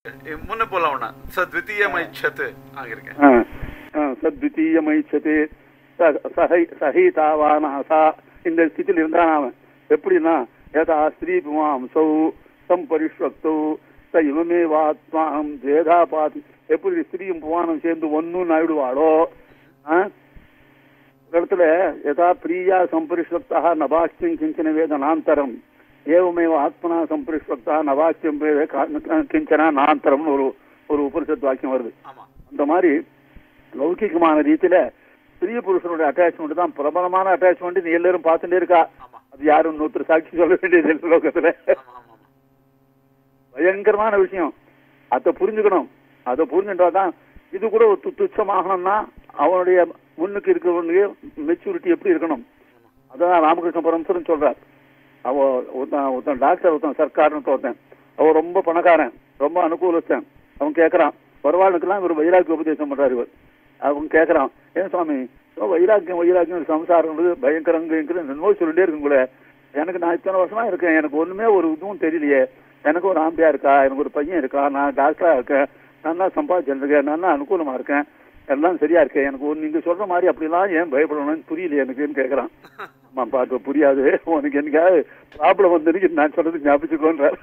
முன்ன போல ஒண்ணா சத்விதீயமைச்சத் ஆகிருக்கேன் ஆ, ஆ, சத்விதீயமைச்சதே ச- சகை- சகிதாவானஹா இந்த ஸ்திதியில் இருந்தான் அவன் எப்படின்னா யதா ஸ்திரீ புமாம்சௌ சம்பரிஷ்வக்தௌ ச இவமே வாத்மாம் ஜேதா பாதி எப்படி ஸ்திரீயும் புவானம் சேர்ந்து ஒன்னும் ஆயிடுவாளோ ஆ? ஒரு இடத்துல யதா பிரியா சம்பரிஷ்வக்தா நபாக்கியம் கிஞ்சன வேதனாந்தரம் ஏவமேவ ஆத்மனா சம்பரிஷ்வக்தா நவாக்கியம் வேத கா- கிஞ்சனா நாந்தரம்னு ஒரு ஒரு உபனிஷத் வாக்கியம் வருது ஆமா அந்த மாதிரி லௌகிகமான ரீதியில ஸ்திரீ புருஷனுடைய அட்டாச்மெண்ட் தான் பிரபலமான அட்டாச்மெண்ட் நீ எல்லாரும் பார்த்துட்டே இருக்கா ஆமா அது யாரும் இன்னொருத்தர் சாட்சி சொல்ல வேண்டியது இல்லை லோகத்துல ஆமா ஆமா ஆமா பயங்கரமான விஷயம் அதை புரிஞ்சுக்கணும் அதை புரிஞ்சுட்டா தான் இது கூட ஒரு து- துச்சமாகணும்னா அவனுடைய முன்னுக்கு இருக்கிறவனுடைய மெச்சூரிட்டி எப்படி இருக்கணும் அதான் ராமகிருஷ்ண பரமசரன் சொல்றார் அவ ஒருத்தன் ஒருத்தன் டாக்டர் ஒருத்தன் சர்க்கார்னு ஒருத்தன் அவன் ரொம்ப பணக்காரன் ரொம்ப அனுகூலத்தன் அவன் கேட்கறான் பரவாயில்லுக்கெல்லாம் இவர் வைராக்கிய உபதேசம் பண்றாரு இவர் அவன் கேட்கறான் ஏன் சுவாமி ஓ, வைராக்கியம் வைராக்கியம் சம்சாரம் பயங்கரங்க என்னமோ சொல்லிட்டே இருக்குங்களே எனக்கு நான் இத்தனை வருஷமா இருக்கேன் எனக்கு ஒண்ணுமே ஒரு இதுவும் தெரியலையே எனக்கு ஒரு ஆம்பியா இருக்கா எனக்கு ஒரு பையன் இருக்கா நான் டாக்டரா இருக்கேன் நான் தான் சம்பாதிச்சிருக்கேன் நான் தான் அனுகூலமா இருக்கேன் எல்லாம் சரியா இருக்கேன் எனக்கு ஒரு நீங்க சொல்ற மாதிரி அப்படிலாம் ஏன் பயப்படணும்னு புரியலையே எனக்குன்னு கேட்கறான் அம்மா பாட்டு புரியாது உனக்கு என்னைக்காவது ப்ராப்ளம் வந்து நான் சொல்றது ஞாபகிச்சுக்கோன்றார்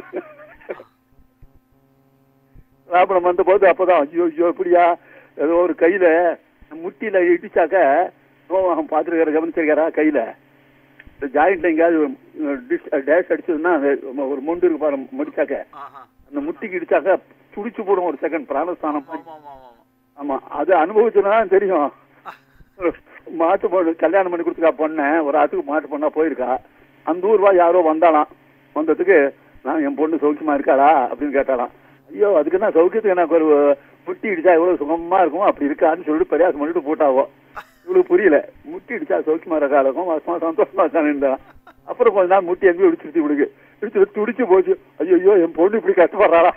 ப்ராப்ளம் வந்த போது அப்பதான் ஐயோ ஐயோ இப்படியா ஏதோ ஒரு கையில முட்டியில இடிச்சாக்க நோவாகம் பார்த்துருக்காரு கவனிச்சிருக்காரா கையில இந்த ஜாயிண்ட்ல எங்கேயாவது டேஷ் அடிச்சதுன்னா அந்த ஒரு முண்டு இருக்கு பாரு முடிச்சாக்க ஆஹா அந்த முட்டிக்கு இடிச்சாக்க துடிச்சு போடும் ஒரு செகண்ட் பிராணஸ்தானம் ஆமா ஆமா ஆமா ஆமா ஆமா அது அனுபவிச்சுனா தெரியும் மாட்டு பொண்ணு கல்யாணம் பண்ணி கொடுத்துக்கா பொண்ணை ஒரு ஆத்துக்கு மாட்டு பொண்ணா போயிருக்கா அந்த ஊர்வா யாரோ வந்தாலாம் வந்ததுக்கு நான் என் பொண்ணு சௌக்கியமா இருக்காளா அப்படின்னு கேட்டாலாம் ஐயோ அதுக்கு என்ன சௌக்கியத்துக்கு எனக்கு ஒரு முட்டி இடிச்சா எவ்வளவு சுகமா இருக்கும் அப்படி இருக்கான்னு சொல்லிட்டு பரியாசம் பண்ணிட்டு போட்டாவோ இவளுக்கு புரியல முட்டி இடிச்சா சௌக்கியமா இருக்காளுக்கும் வாசமா சந்தோஷமா இருக்கான்னு அப்புறம் கொஞ்ச நாள் முட்டி எங்கேயும் இடிச்சிருச்சு இவளுக்கு இடிச்சு துடிச்சு போச்சு ஐயோ ஐயோ என் பொண்ணு இப்படி கஷ்டப்படுறாளா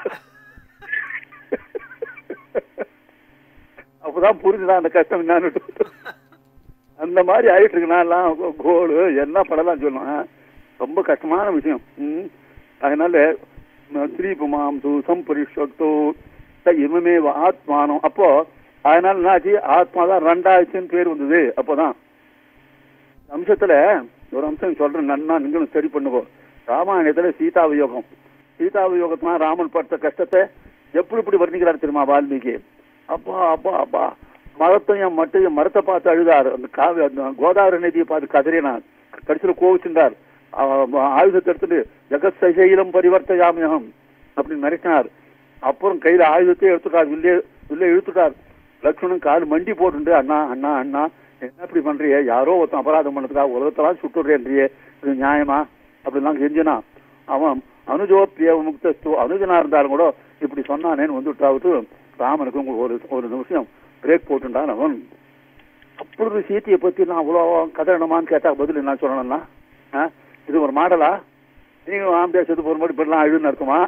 அப்பதான் புரிஞ்சுதான் அந்த கஷ்டம் என்னன்னு அந்த மாதிரி ஆயிட்டு இருக்கு நான் கோலு என்ன படலாம் சொல்லுவேன் ரொம்ப கஷ்டமான விஷயம் ம். அதனால ஸ்ரீ புமாம்சு சம்பரிஷக்தோ இமமே ஆத்மானம் அப்போ அதனால என்னாச்சு ஆத்மா தான் ரெண்டாயிரத்துன்னு பேர் வந்தது அப்போதான் அம்சத்துல ஒரு அம்சம் சொல்றேன் நன்னா நீங்களும் சரி பண்ணுவோம் ராமாயணத்துல சீதா வியோகம் சீதா வியோகத்மா ராமன் படுத்த கஷ்டத்தை எப்படி இப்படி வர்ணிக்கிறார் தெரியுமா வால்மீகி அப்பா அப்பா அப்பா மரத்தையும் மட்டையும் மரத்தை பார்த்து அழுதார் அந்த காவி அந்த கோதாவரி நதியை பார்த்து கதறினார் கடைசியில கோவிச்சிருந்தார் அவ- ஆயுதத்தை எடுத்துட்டு ஜெகத் சசைலம் பரிவர்த்தயாமியம் அப்படின்னு மிரட்டினார் அப்புறம் கையில ஆயுதத்தை எடுத்துட்டார் வில்லே வில்லே இழுத்துட்டார் லட்சுமணன் கால் மண்டி போட்டுண்டு அண்ணா அண்ணா அண்ணா என்ன இப்படி பண்றியே யாரோ ஒருத்தன் அபராதம் பண்ணதுக்காக உலகத்தெல்லாம் சுட்டுடுறேன்றியே இது நியாயமா அப்படிலாம் கெஞ்சினா அவன் அனுஜோப்பிய முக்தஸ்து அனுஜனா இருந்தாலும் கூட இப்படி சொன்னானேன்னு வந்துட்டாவது ராமனுக்கு ஒரு ஒரு நிமிஷம் பிரேக் போட்டுட்டான் அவன் அப்பொழுது சீத்தையை பத்தி நான் அவ்வளோ கதறணுமான்னு கேட்டா பதில் என்ன சொல்லணும்னா ஆ? இது ஒரு மாடலா நீங்க ஆம்பியா செத்து போற மாதிரி இப்படிலாம் அழுன்னு இருக்குமா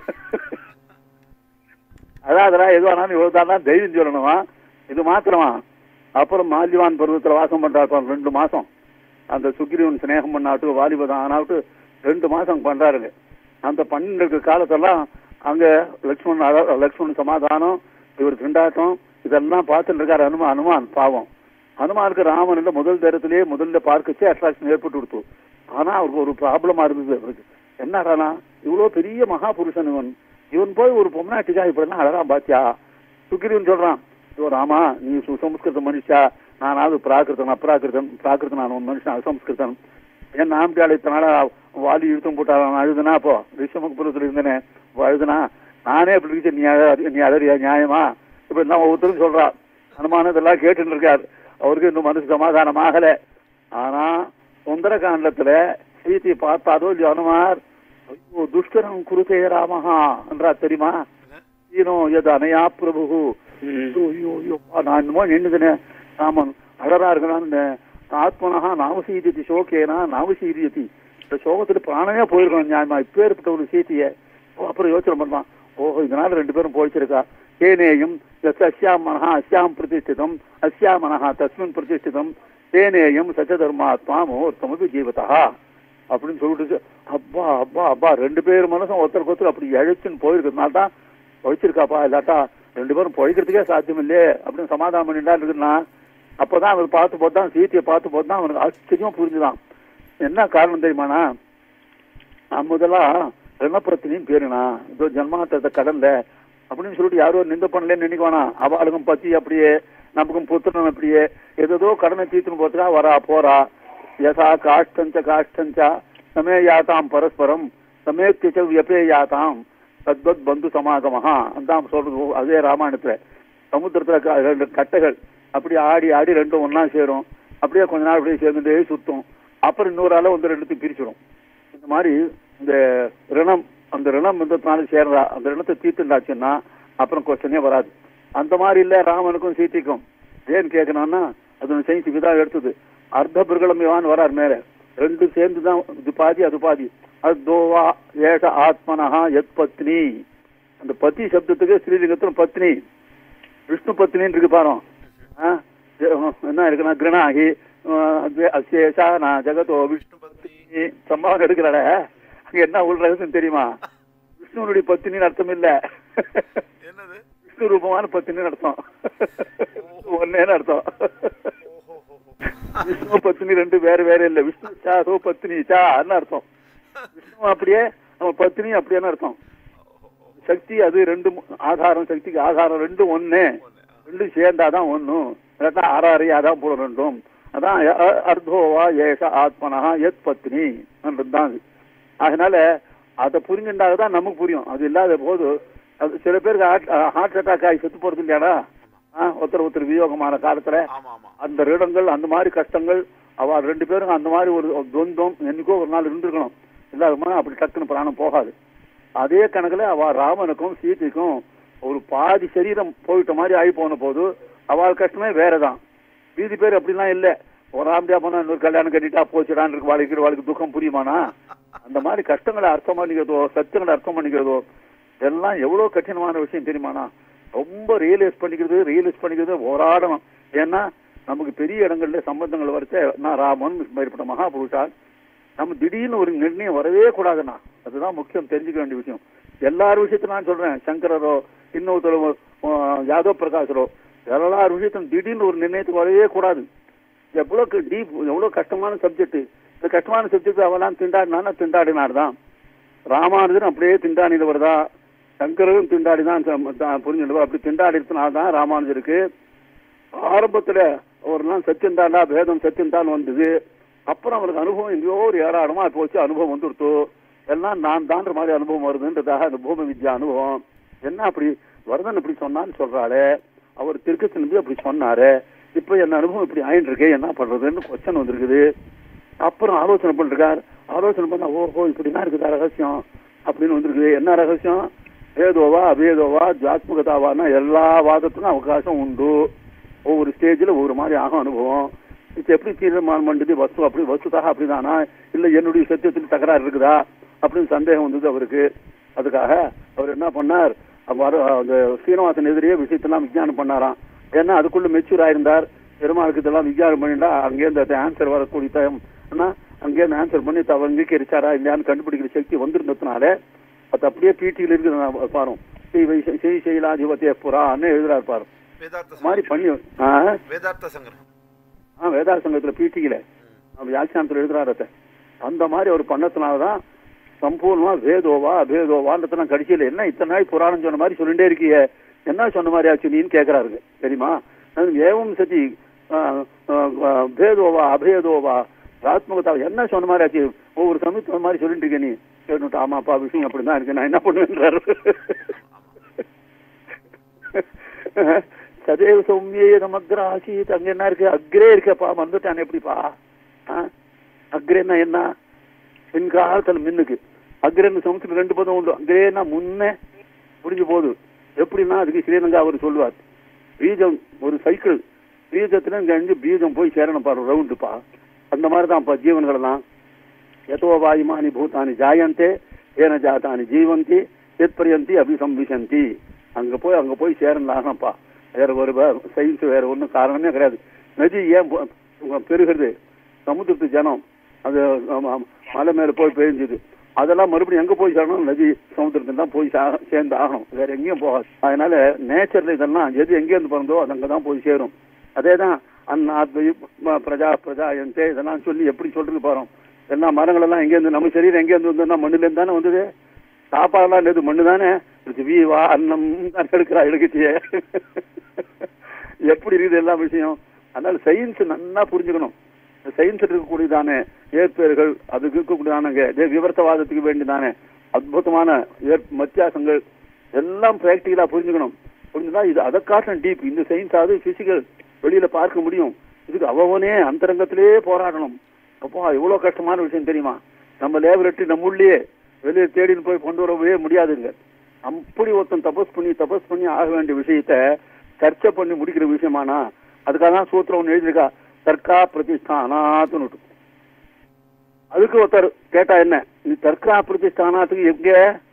அதாவதுடா எதுவானாலும் இவ்வளவுதான் தைரியம் சொல்லணுமா இது மாத்திரமா அப்புறம் மால்யவான் பருவத்துல வாசம் பண்றாரு ரெண்டு மாசம் அந்த சுக்ரீவன் சிநேகம் பண்ணாட்டு வாலிபதம் ஆனாட்டு ரெண்டு மாசம் பண்றாருங்க அந்த பன்னெண்டு காலத்தெல்லாம் அங்க லக்ஷ்மணன் அழ- லக்ஷ்மணன் சமாதானம் இவர் திண்டாட்டம் இதெல்லாம் பார்த்துட்டு இருக்காரு அனுமான் அனுமான் பாவம் அனுமானுக்கு ராமன் முதல் நேரத்திலேயே முதல்ல பார்க்கச்சே அட்ராக்ஷன் ஏற்பட்டு கொடுத்து ஆனா அவருக்கு ஒரு ப்ராப்ளமா இருந்தது அவருக்கு என்னடானா இவ்வளவு பெரிய மகா புருஷன் இவன் இவன் போய் ஒரு பொம்னாட்டிக்கா இப்படிலாம் அழகா பாத்தியா சுக்கிரீவன் சொல்றான் ஐயோ ராமா நீ சுசம்ஸ்கிருத மனுஷா நானாவது பிராகிருதன் அப்ராகிருதன் பிராகிருதன் நான் ஒரு மனுஷன் அசம்ஸ்கிருதன் என் நாம்பியாள் இத்தனால வாலி இழுத்தம் போட்டாள் நான் அழுதுனா அப்போ ரிஷமபுரத்துல இருந்தேனே அப்போ அழுதுனா நானே இப்படி இருக்கு நீ அழ- நீ அழறியா நியாயமா இப்படி நான் ஒவ்வொருத்தரும் சொல்றா அனுமானம் இதெல்லாம் கேட்டுன்னு இருக்கார் அவருக்கு இன்னும் மனசு சமாதானம் ஆகல ஆனா சுந்தர காண்டத்துல சீதையை பார்த்தாரோ இல்லையோ அனுமார் ஐயோ துஷ்கரம் குருதே ராமஹா என்றா தெரியுமா ஈனோ எது அனையா பிரபு ஐயோ ஐயோ ஐயோ அப்பா, நான் என்னமோ நின்னுதுனே ராமன் அழறா இருக்கிறான்னு ஆத்மனஹா நாமசீரியதி சோகேனா நாமசீரியதி இந்த சோகத்துல பிராணமே போயிருக்கணும் நியாயமா இப்பேற்பட்ட ஒரு சீத்தைய ஓ, அப்புறம் யோசனை பண்ணலாம் ஓஹோ இதனால ரெண்டு பேரும் போயிச்சிருக்கா தேனேயும் எஸ் அஸ்யாம் மனஹா அஸ்யாம் பிரதிஷ்டிதம் அஸ்யா மனஹா தஸ்மின் பிரதிஷ்டிதம் தேனேயம் சச்ச தர்மாத்மா முகூர்த்தமது ஜீவதா அப்படின்னு சொல்லிட்டு அப்பா அப்பா அப்பா ரெண்டு பேர் மனசும் ஒருத்தருக்கு ஒருத்தர் அப்படி இழைச்சுன்னு போயிருக்கிறதுனால தான் பொழைச்சிருக்காப்பா இல்லாட்டா ரெண்டு பேரும் பொழைக்கிறதுக்கே சாத்தியம் இல்லையே அப்படின்னு சமாதானம் பண்ணிட்டா இருக்குன்னா அப்பதான் அவர் பார்த்து போது தான் சீத்தையை பார்த்து போது தான் அவனுக்கு ஆச்சரியமா புரிஞ்சுதான் என்ன காரணம் தெரியுமாண்ணா நான் முதலா ரணப்பிரத்தினின்னு பேருண்ணா இதோ ஜன்மாந்தத்தை கடல்ல அப்படின்னு சொல்லிட்டு யாரோ நிந்த பண்ணலன்னு நினைக்குவானா அவளுக்கும் பத்தி அப்படியே நமக்கும் புத்திரன் அப்படியே ஏதோ கடனை தீர்த்துன்னு போறதுக்கா வரா போறா யசா காஷ்டஞ்ச காஷ்டஞ்ச சமே யாத்தாம் பரஸ்பரம் சமேத்திய வியப்பே யாத்தாம் தத்வத் பந்து சமாகமஹா அதான் சொல்றது அதே ராமாயணத்துல சமுத்திரத்துல க- ரெண்டு கட்டைகள் அப்படி ஆடி ஆடி ரெண்டும் ஒண்ணா சேரும் அப்படியே கொஞ்ச நாள் அப்படியே சேர்ந்துட்டே சுத்தும் அப்புறம் இன்னொரு ஆள வந்து ரெண்டுத்தையும் பிரிச்சிடும் இந்த மாதிரி இந்த ரிணம் அந்த ரிணம் வந்ததுனால சேர்றா அந்த ரிணத்தை தீர்த்துண்டாச்சுன்னா அப்புறம் கொஸ்டனே வராது அந்த மாதிரி இல்ல ராமனுக்கும் சீதைக்கும் ஏன்னு கேட்கணும்னா அது சயின்ஸ் இதான் எடுத்தது அர்த்த பிருகலம் வரார் மேல ரெண்டு சேர்ந்து தான் இது பாதி அது பாதி அது தோவா ஏஷ ஆத்மனஹா எத் பத்னி அந்த பத்தி சப்தத்துக்கு ஸ்ரீலிங்கத்துல பத்னி விஷ்ணு பத்னின்னு இருக்கு பாரு ஆ, என்ன இருக்குன்னா கிருணாகி அசேஷா நான் ஜெகதோ விஷ்ணு பத்னி சம்பாவம் எடுக்கிறாட அங்க என்ன உள் ரகசியம் தெரியுமா விஷ்ணுனுடைய பத்தினின்னு அர்த்தம் இல்ல என்னது விஷ்ணு ரூபமான பத்தினின்னு அர்த்தம் ஒன்னேன்னு அர்த்தம் விஷ்ணு பத்னி ரெண்டு வேற வேற இல்ல விஷ்ணு சா சோ பத்னி சா அர்த்தம் விஷ்ணு அப்படியே நம்ம பத்னி அப்படியே அர்த்தம் சக்தி அது ரெண்டு ஆதாரம் சக்திக்கு ஆதாரம் ரெண்டும் ஒண்ணு ரெண்டும் சேர்ந்தாதான் ஒண்ணும் இல்லாட்டா ஆறாறு அதான் போல ரெண்டும் அதான் அ- அர்த்தோவா ஏஷ ஆத்மனா எத் பத்னி தான் அது அதனால அதை புரிஞ்சுட்டாக தான் நமக்கு புரியும் அது இல்லாத போது அது சில பேருக்கு ஹார்ட் அட்டாக் ஆகி செத்து போறது இல்லையாடா ஆ, ஒருத்தர் ஒருத்தர் வியோகமான காலத்துல ஆமா ஆமா அந்த ரிடங்கள் அந்த மாதிரி கஷ்டங்கள் அவ ரெண்டு பேரும் அந்த மாதிரி ஒரு துவந்தம் என்னைக்கோ ஒரு நாள் இருந்திருக்கணும் இல்லாதமா அப்படி டக்குன்னு பிராணம் போகாது அதே கணக்குல அவ ராமனுக்கும் சீதைக்கும் ஒரு பாதி சரீரம் போயிட்ட மாதிரி ஆகி போன போது அவள் கஷ்டமே வேறதான் மீதி பேர் அப்படிலாம் இல்ல ஒரு ராமடியா போனா இன்னொரு கல்யாணம் கட்டிட்டா போச்சுடான்னு இருக்கு வாழ்க்கை வாழ்க்கை துக்கம் புரியுமானா அந்த மாதிரி கஷ்டங்களை அர்த்தம் பண்ணிக்கிறதோ சத்தியங்களை அர்த்தம் பண்ணிக்கிறதோ எல்லாம் எவ்வளவு கடினமான விஷயம் தெரியுமாண்ணா ரொம்ப ரியலைஸ் பண்ணிக்கிறது ரியலைஸ் பண்ணிக்கிறது போராடணும் ஏன்னா நமக்கு பெரிய இடங்கள்ல சம்பந்தங்கள் வரச்ச நான் ராமன் மேற்பட்ட மகாபுருஷா நம்ம திடீர்னு ஒரு நிர்ணயம் வரவே கூடாதுண்ணா அதுதான் முக்கியம் தெரிஞ்சுக்க வேண்டிய விஷயம் எல்லார் விஷயத்தையும் நான் சொல்றேன் சங்கரரோ இன்னொருத்தரோ அஹ், யாதவ் பிரகாஷரோ எல்லார் விஷயத்தையும் திடீர்னு ஒரு நிர்ணயத்துக்கு வரவே கூடாது எவ்வளவு டீப் எவ்வளவு கஷ்டமான சப்ஜெக்ட் இந்த கஷ்டமான சப்ஜெக்ட் அவெல்லாம் திண்டாடினா திண்டாடினார் தான் ராமானுஜன் அப்படியே திண்டாடினவர் தான் சங்கரரும் திண்டாடி தான் புரிஞ்சுடுவார் அப்படி திண்டாடினால தான் ராமானுஜருக்கு ஆரம்பத்துல ஒரு நாள் சத்தியம் தாண்டா பேதம் சத்தியம் தான் வந்தது அப்புறம் அவருக்கு அனுபவம் எங்கேயோ ஒரு ஏராளமா போச்சு அனுபவம் வந்துடுத்து எல்லாம் நான் தான்ற மாதிரி அனுபவம் வருதுன்றதாக அந்த பூமி வித்யா அனுபவம் என்ன அப்படி வரதன் இப்படி சொன்னான்னு சொல்றாளே அவர் திருக்கத்து நம்பி அப்படி சொன்னாரு இப்ப என்ன அனுபவம் இப்படி ஆயிட்டு இருக்கே என்ன பண்றதுன்னு கொஸ்டின் வந்திருக்குது அப்புறம் ஆலோசனை பண்ணிருக்கார் ஆலோசனை பண்ணா ஓஹோ இப்படிதான் இருக்குதா ரகசியம் அப்படின்னு வந்திருக்குது என்ன ரகசியம் வேதோவா அபேதோவா ஜாத்மகதாவானா எல்லா வாதத்துக்கும் அவகாசம் உண்டு ஒவ்வொரு ஸ்டேஜ்ல ஒவ்வொரு மாதிரி ஆகும் அனுபவம் இப்ப எப்படி தீர்மானம் பண்ணுது வஸ்து அப்படி வஸ்துதாக அப்படிதானா இல்ல என்னுடைய சத்தியத்தில் தகராறு இருக்குதா அப்படின்னு சந்தேகம் வந்தது அவருக்கு அதுக்காக அவர் என்ன பண்ணார் அவ்வாறு அந்த சீனிவாசன் எதிரியே விஷயத்தெல்லாம் விஞ்ஞானம் பண்ணாராம் ஏன்னா அதுக்குள்ள மெச்சூர் ஆயிருந்தார் பெருமாளுக்கு இதெல்லாம் விஞ்ஞானம் பண்ணிட்டா அங்கேருந்து அந்த ஆன்சர் வரக்கூடிய டைம் ஆனா அங்கேருந்து ஆன்சர் பண்ணி தவ அங்கீகரிச்சாரா இல்லையான்னு கண்டுபிடிக்கிற சக்தி வந்திருந்ததுனால அது அப்படியே பிடியில் இருக்குது நான் பாரும் செய் வை- செய் செயலாதிபத்திய புறான்னு எழுதுறாரு பாரு வேதார்த்த இந்த மாதிரி சங்கரம். பண்ணி ஆ வேதார்த்த சங்கரம் ஆ வேதார சங்கத்துல பீட்டிக்கல வியாக்கியானத்துல எழுதுறாரு அத. அந்த மாதிரி அவர் பண்ணதுனாலதான் சம்பூர்ணமா வேதோவா அபேதோவான்றதுலாம் கடைசியில என்ன இத்தனை நாள் புராணம் சொன்ன மாதிரி சொல்லிட்டே இருக்கியே என்ன சொன்ன மாதிரி ஆச்சு நீன்னு கேக்குறாருங்க தெரியுமா அது ஏவம் சதி ஆ, ஆ, ஆ, பேதோவா அபேதோவா ஆத்மகதா என்ன சொன்ன மாதிரி ஆச்சு ஒவ்வொரு சமயத்து மாதிரி சொல்லிட்டு இருக்க நீ கேட்டு ஆமாப்பா விஷயம் அப்படிதான் இருக்கு நான் என்ன பண்ணுவேன்றாரு சதேவ சௌமியே நமக்ர ஆசீத் அங்க என்ன இருக்கு அக்ரே இருக்கப்பா வந்துட்டான் எப்படிப்பா ஆ? அக்ரேன்னா என்ன பின் காலத்துல மின்னுக்கு அக்ரேன்னு சமுத்திரம் ரெண்டு பதம் உண்டு அக்ரேன்னா முன்னே முடிஞ்சு போகுது எப்படின்னா அதுக்கு ஸ்ரீலங்கா அவர் சொல்லுவார் பீஜம் ஒரு சைக்கிள் பீஜத்துல இங்க இருந்து பீஜம் போய் சேரணும் பாரு ரவுண்டுப்பா அந்த மாதிரி தான்ப்பா ஜீவன்கள் எல்லாம் எதோ வாயுமானி பூதானி ஜாயந்தே ஏன ஜாதானி ஜீவந்தி எத்பரியந்தி அபிசம்பிசந்தி அங்க போய் அங்க போய் சேரலாகப்பா வேற ஒரு சயின்ஸ் வேற ஒண்ணும் காரணமே கிடையாது நதி ஏன் போ- பெருகிறது சமுத்திரத்து ஜனம் அது ஆமா, ஆமா, மலை மேல போய் பெய்ஞ்சுது அதெல்லாம் மறுபடியும் எங்க போய் சேரணும் நதி சமுத்திரத்துக்கு தான் போய் சே- சேர்ந்து ஆகணும் வேற எங்கேயும் போகாது அதனால நேச்சர்ல இதெல்லாம் எது எங்க இருந்து பிறந்தோ அது அங்கதான் போய் சேரும் அதே தான் அந்நாத்வி பிரஜா பிரஜா என்டே இதெல்லாம் சொல்லி எப்படி சொல்றது பாரோம் எல்லா மரங்கள் எல்லாம் எங்க இருந்து நம்ம சரீரம் எங்க இருந்து வந்ததுன்னா மண்ணுல இருந்து தானே வந்தது சாப்பாடெல்லாம் என்னது மண்ணு தானே வி வா அன்னம் தான் எடுக்கிறா எடுக்கச்சியே எப்படி இருக்குது எல்லா விஷயம் அதனால சயின்ஸ் நல்லா புரிஞ்சுக்கணும் சயின்ஸ் இருக்கக்கூடியதானே ஏற்பேர்கள் அதுக்கு இருக்கக்கூடியதான விவரத்தவாதத்துக்கு வேண்டியதானே அற்புதமான ஏற் மத்தியாசங்கள் எல்லாம் பிராக்டிக்கலா புரிஞ்சுக்கணும் புரிஞ்சுதான் இது அதை காட்டும் டீப் இந்த சயின்ஸ் அது பிசிக்கல் வெளியில பார்க்க முடியும் இதுக்கு அவனே அந்தரங்கத்திலேயே போராடணும் அப்போ எவ்வளவு கஷ்டமான விஷயம் தெரியுமா நம்ம லேபரேட்டரி நம்ம உள்ளே வெளியே தேடின்னு போய் கொண்டு வரவே முடியாதுங்க அப்படி ஒருத்தன் தபஸ் பண்ணி தபஸ் பண்ணி ஆக வேண்டிய விஷயத்த சர்ச்சை பண்ணி முடிக்கிற விஷயமானா அதுக்காக தான் சூத்திரம் ஒன்று எழுதியிருக்கா தர்க்கா பிரதிஷ்டானாத்துன்னு அதுக்கு ஒருத்தர் கேட்டா என்ன நீ தர்க்கா பிரதிஷ்டானாத்துக்கு எங்க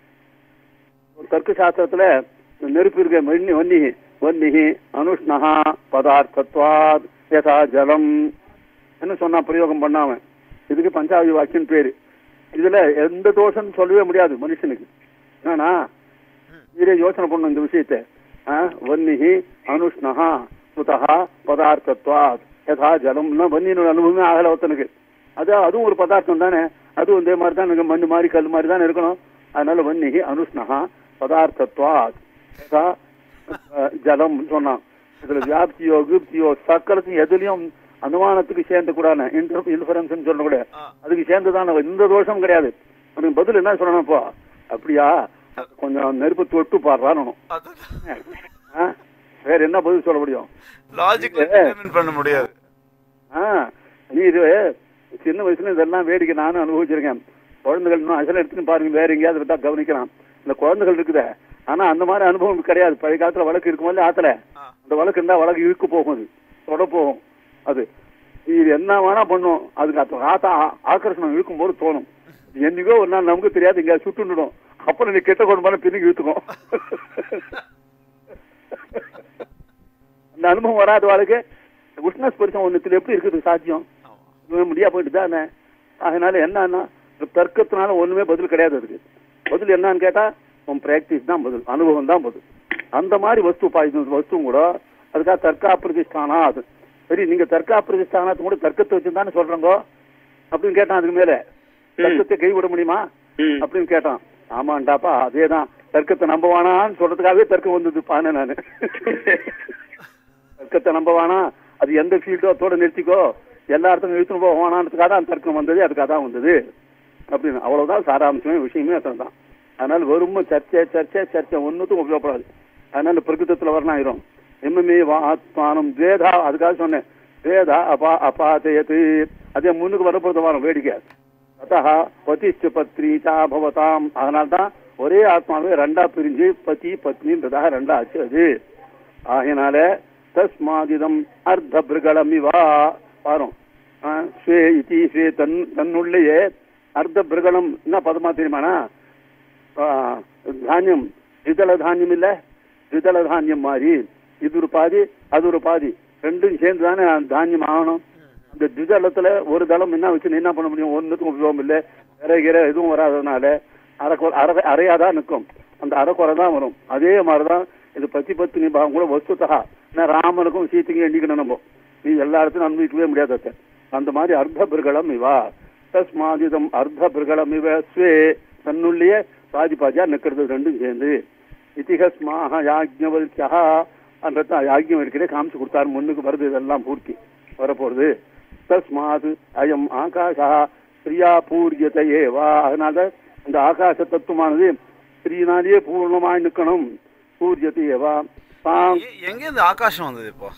ஒரு தர்க்க சாஸ்திரத்துல நெருப்பு இருக்க வன்னி வன்னி வன்னிஹி அனுஷ்ணஹா பதார்த்தத்வாத் யதா ஜலம் என்ன சொன்னா பிரயோகம் பண்ணாம இதுக்கு பஞ்சாபி வாக்கியம் பேரு இதுல எந்த தோஷம் சொல்லவே முடியாது மனுஷனுக்கு ஆனா இதே யோசனை பண்ணும் இந்த விஷயத்தை ஆ, வன்னிஹி அனுஷ்ணஹா சுதஹா பதார்த்தத்வாத் யதா ஜலம்னா வன்னியினோட அனுபவமே ஆகல ஒருத்தனுக்கு அது அதுவும் ஒரு பதார்த்தம் தானே அதுவும் இதே மாதிரி தான் எனக்கு மண்ணு மாதிரி கல் மாதிரி தானே இருக்கணும் அதனால வன்னிஹி அனுஷ்ணஹா பதார்த்தத்வாத் யதா அஹ், ஜலம் சொன்னான் இதுல வியாப்தியோ கிப்தியோ சக்கரத்தையும் எதுலயும் அனுமானத்துக்கு சேர்ந்து கூடாது இன்டர் இன்ஃபரன்ஸ் சொல்லக்கூட ஆ. அதுக்கு சேர்ந்துதான் இந்த தோஷம் கிடையாது உனக்கு பதில் என்ன சொல்லணும் இப்போ அப்படியா கொஞ்சம் நெருப்பு தொட்டு பாடுறான்னு அது வேற என்ன பதில் சொல்ல முடியும் லாஜிக் டிட்டர்மின் பண்ண முடியாது ஆ, நீ இது சின்ன வயசுல இதெல்லாம் வேடிக்கை நானும் அனுபவிச்சிருக்கேன் குழந்தைகள் இன்னும் அசல் எடுத்துன்னு பாருங்க வேற எங்கேயாவது இருந்தா கவனிக்கலாம் இந்த குழந்தைகள் இருக்குதே ஆனா அந்த மாதிரி அனுபவம் கிடையாது பழைய காலத்துல வழக்கு இருக்கும்போது ஆத்துல ஆ. அந்த வழக்கு இருந்தா வழக்கு இழுக்கு போகும் அது தொட போகும் அது இது என்ன வேணா பண்ணும் அதுக்கு அந்த ஆத்தா ஆக்கர்ஷணம் இழுக்கும் போது தோணும் என்னைக்கோ ஒரு நாள் நமக்கு தெரியாது இங்க சுட்டுடும் அப்புறம் நீ கெட்ட கொண்டு போன பின்னுக்கு இழுத்துக்கும் அந்த அனுபவம் வராத வாழ்க்கை உஷ்ணஸ்பரிசம் ஒண்ணுத்துல எப்படி இருக்குது சாத்தியம் ஆமா. இவன் முடியா போயிட்டு தானே அதனால என்னன்னா தர்க்கத்தினால ஒண்ணுமே பதில் கிடையாது அதுக்கு பதில் என்னன்னு கேட்டா உன் பிராக்டிஸ் தான் பதில் அனுபவம் தான் பதில் அந்த மாதிரி வஸ்து பா இது வஸ்துவும் கூட அதுக்காக தர்க்கா பிரதிஷ்டானா அது சரி நீங்க தர்க்கா பிரதிஷ்டானத்து கூட தர்க்கத்தை வச்சு தானே சொல்றீங்க அப்படின்னு கேட்டான் அதுக்கு மேல தர்க்கத்தை கை விட முடியுமா ம். அப்படின்னு கேட்டான் ஆமாண்டாப்பா அதேதான் தர்க்கத்தை நம்பவானான்னு சொல்றதுக்காகவே தர்க்கம் வந்தது பானே நானு தர்க்கத்தை நம்பவானா அது எந்த ஃபீல்டோ அதோட நிறுத்திக்கோ எல்லா இடத்துக்கும் இழுத்துன்னு போவானான்றதுக்காக தான் தர்க்கம் வந்தது அதுக்காக தான் வந்தது அப்படின்னு அவ்வளவுதான் சாராம்சமே விஷயமே அத்தனை தான் அதனால வெறும் சர்ச்சை சர்ச்சை சர்ச்சை ஒன்றுத்துக்கும் உபயோகப்படாது அதனால பிரகிருதத்துல வரணும் ஆயிரும் எம்எம்ஏ ஆத்மானம் வேதா அதுக்காக சொன்னேன் வேதா அப்பா அபாதயத்து அதே முன்னுக்கு வரப்போறது வரும் வேடிக்கை அத்தா பதிஷ்ட பத்னி சா பவதாம் அதனால்தான் ஒரே ஆத்மாவே ரெண்டா பிரிஞ்சு பதி பத்னின்றதாக ரெண்டா ஆச்சு அது ஆகினால தஸ்மாதிதம் அர்த்த பிருகலம் இவா பாரும் ஆ, ஸ்வே இதி ஸ்வே தன் தன்னுள்ளேயே அர்த்த பிருகலம் என்ன பதமா தெரியுமானா ஆ, தானியம் திதள தானியம் இல்ல திதள தானியம் மாதிரி இது ஒரு பாதி அது ஒரு பாதி ரெண்டும் சேர்ந்து தானே தானியம் ஆகணும் அந்த திதளத்துல ஒரு தளம் என்ன வச்சு நீ என்ன பண்ண முடியும் ஒன்றுக்கும் உபயோகம் இல்லை இறைகிற எதுவும் வராததுனால அரைக்குறை அரை அறையாதான் நிற்கும் அந்த அரைக்குறை தான் வரும் அதே மாதிரிதான் இது பத்தி பத்து நீ பாவம் கூட வஸ்துதா நான் ராமனுக்கும் சீத்தைக்கும் எண்ணிக்கணும் நம்ம நீ எல்லா இடத்துலையும் அனுபவிக்கவே முடியாது அத்தை. அந்த மாதிரி அர்த்த பிருகலம் இவா தஸ்மாதிதம் அர்த்த பிருகலம் இவ ஸ்வே தன்னுள்ளேயே பாதி பாதியா நிக்கிறது ரெண்டும் சேர்ந்து இதிகஸ்மாக யாஜ்ஞவல்யா அந்த யாஜ்யம் இருக்கிறே காமிச்சு கொடுத்தாரு முன்னுக்கு வருது இதெல்லாம் பூர்த்தி வரப்போறது தஸ்மாத் அயம் ஆகாஷா ஸ்ரீயா பூரியதையே வா அதனால இந்த ஆகாச தத்துவமானது ஸ்ரீனாலேயே பூர்ணமாய் நிக்கணும் பூரியதையே வா தாம் எ- எங்கேருந்து ஆகாசம் வந்தது இப்போ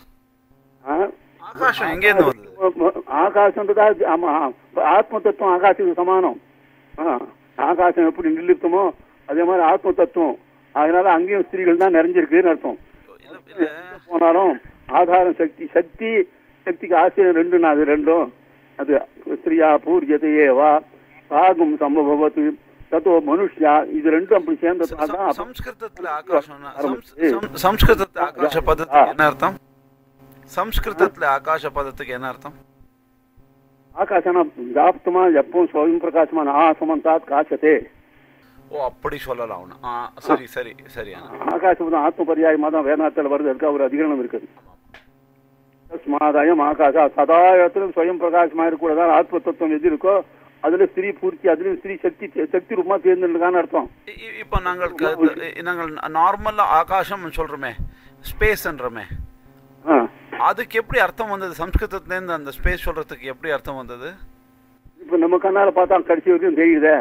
ஆ? ஆகாசம் எங்கேருந்து வந்தது ஆகாசம்ன்றதா ஆமா ஆத்ம தத்துவம் ஆகாசத்துக்கு சமானம் ஆ, ஆகாசம் எப்படி நிர்லிப்தமோ அதே மாதிரி ஆத்ம தத்துவம் அதனால அங்கேயும் ஸ்திரீகள் தான் நிறைஞ்சிருக்குன்னு அர்த்தம் இல்ல, இல்ல. போனாலும் ஆதாரம் சக்தி சக்தி சக்திக்கு ஆசிரியர் ரெண்டு அது ரெண்டும் அது ஸ்திரியா பூர்யதையே வா சாகும் சம்பவத்து தத்துவ மனுஷ்யா இது ரெண்டும் அப்படி ச- சேர்ந்ததுனால சம்- தான் சம்ஸ்கிருதத்துல ஆகாசம்னா சம்ஸ்- ஆரம்பிச்சு. சம்- சம்ஸ்கிருதத்துல ஆகாச பதத்துக்கு என்ன அர்த்தம் சம்ஸ்கிருதத்துல ஆகாச பதத்துக்கு என்ன அர்த்தம் ஆகாசனா ஜாப்தமா எப்பவும் ஸ்வயம் பிரகாசமா ஆசமந்தாத் காசத்தே ஓ அப்படி சொல்லலாம் அவனு ஆ சரி சரி சரி ஆனா ஆகாசம் தான் ஆத்ம பரியாயமா தான் வேதாந்தத்தில் வருது அதுக்கு ஒரு அதிகரணம் இருக்குது தஸ்மாதாயம் ஆகாசா சதா இடத்திலும் ஸ்வயம் பிரகாசமா இருக்கக்கூடாது ஆத்ம தத்துவம் எது இருக்கோ அதுல ஸ்திரீ பூர்த்தி அதுலயும் ஸ்திரீ சக்தி சக்தி ரூபமா தேர்ந்தெடுக்கான்னு அர்த்தம் இ- இ- இப்போ நாங்கள் க- இ- நாங்கள் நார்மலா ஆகாசம் சொல்றோமே ஸ்பேஸ்ன்றோமே ஆ. அதுக்கு எப்படி அர்த்தம் வந்தது சம்ஸ்கிருதத்துலேருந்து அந்த ஸ்பேஸ் சொல்றதுக்கு எப்படி அர்த்தம் வந்தது இப்ப நம்ம கண்ணால பார்த்தா கடைசி வரைக்கும் தெரியுதே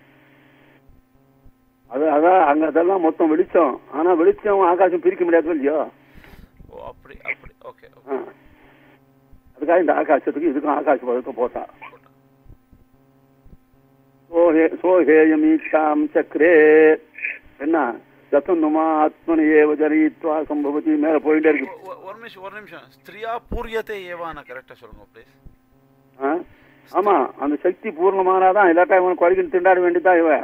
அது அதான் அங்க அதெல்லாம் மொத்தம் வெளிச்சம் ஆனா வெளிச்சம் ஆகாசம் பிரிக்க முடியாது இல்லையோ ஓ அப்படி அப்படி ஓகே ஆ. அதுக்காக இந்த ஆகாசத்துக்கு இதுக்கும் ஆகாச பதத்தை போட்டா சோஹே சோஹேயமீட்சாம் சக்கரே என்ன சத்துன்னுமா ஆத்மனி ஏவ ஜனயித்வா சம்பவதி மேல போயிட்டே இருக்கு ஒ- ஒ- ஒரு நிமிஷம் ஒரு நிமிஷம் ஸ்திரியா பூரியத்தை ஏவான கரெக்டா சொல்லுங்க ப்ளீஸ் ஆ? ஆமா அந்த சக்தி பூர்ணமானாதான் இல்லாட்டா இவன் குறைக்கு திண்டாட வேண்டியதான் இவன்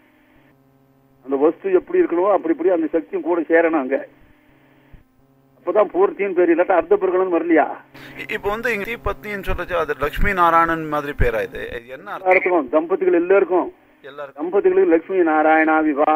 அந்த வஸ்து எப்படி இருக்கணுமோ அப்படி இப்படி அந்த சக்தியும் கூட சேரணும் அங்க அப்பதான் பூர்த்தின்னு பேர் இல்லாட்டா அர்த்த பெருக்கணும்னு வரலையா இப்போ வந்து இங்க பத்னின்னு சொல்றது அது லக்ஷ்மி நாராயணன் மாதிரி பேரா இது இது என்ன அர்த்தம் எல்லாருக்கும் தம்பதிகள் எல்லாருக்கும் எல்லாருக்கும் தம்பதிகளுக்கு லட்சுமி நாராயணா விவா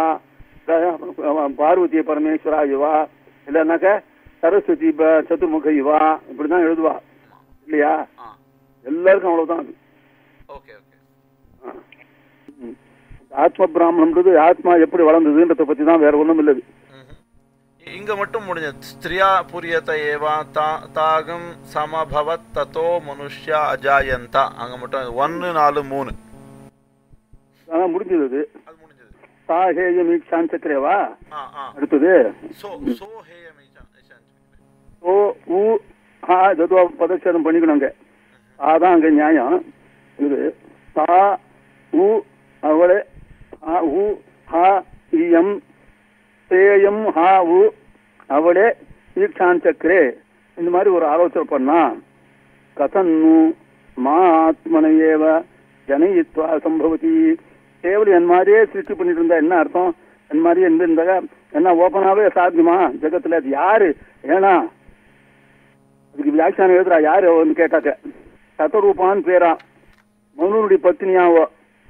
அஹ் பார்வதி பரமேஸ்வரா யுவா இல்லைன்னாக்க சரஸ்வதி ப- சதுர்முக யுவா இப்படிதான் எழுதுவா இல்லையா ஆ எல்லாருக்கும் அவ்வளவுதான் அது ஓகே ஓகே ஆ. ம். ஆத்ம பிராமணம்ன்றது ஆத்மா எப்படி வளர்ந்ததுன்றத பத்தி தான் வேற ஒண்ணும் இல்லை இங்க மட்டும் முடிஞ்சது ஸ்திரியா புரியத ஏவா தா தாகம் சமபவத் தத்தோ மனுஷ்யா அஜாயந்தா அங்க மட்டும் ஒன்னு நாலு மூணு ஆனா முடிஞ்சது அது அது முடிஞ்சது சாஹேய மீட்சான் சக்கரேவா ஆ ஆ அடுத்தது சோ சோ ஹேயம் ஓ ஊ ஹா ஏதோ பதச்சேதம் பண்ணிக்கணுங்க அதான் அங்க நியாயம் இது சா உ அவளே ஆ உ ஹா இயம் சேயம் ஹா உ அவளே ஈக்ஷான் சக்கரே இந்த மாதிரி ஒரு ஆலோசனை பண்ணா கதன்னு மா ஆத்மனையேவ ஜனயித்வா சம்பவதி கேவலம் என் மாதிரியே சிருஷ்டி பண்ணிட்டு இருந்தா என்ன அர்த்தம் என் மாதிரியே இருந்திருந்தாங்க என்ன ஓப்பனாவே சாத்தியமா ஜெகத்துல அது யாரு ஏன்னா அதுக்கு வியாக்கியானம் எழுதுறா யாரு அவன்னு கேட்டாக்க சதரூபான்னு பேரா மனுனுடைய பத்தினியாவோ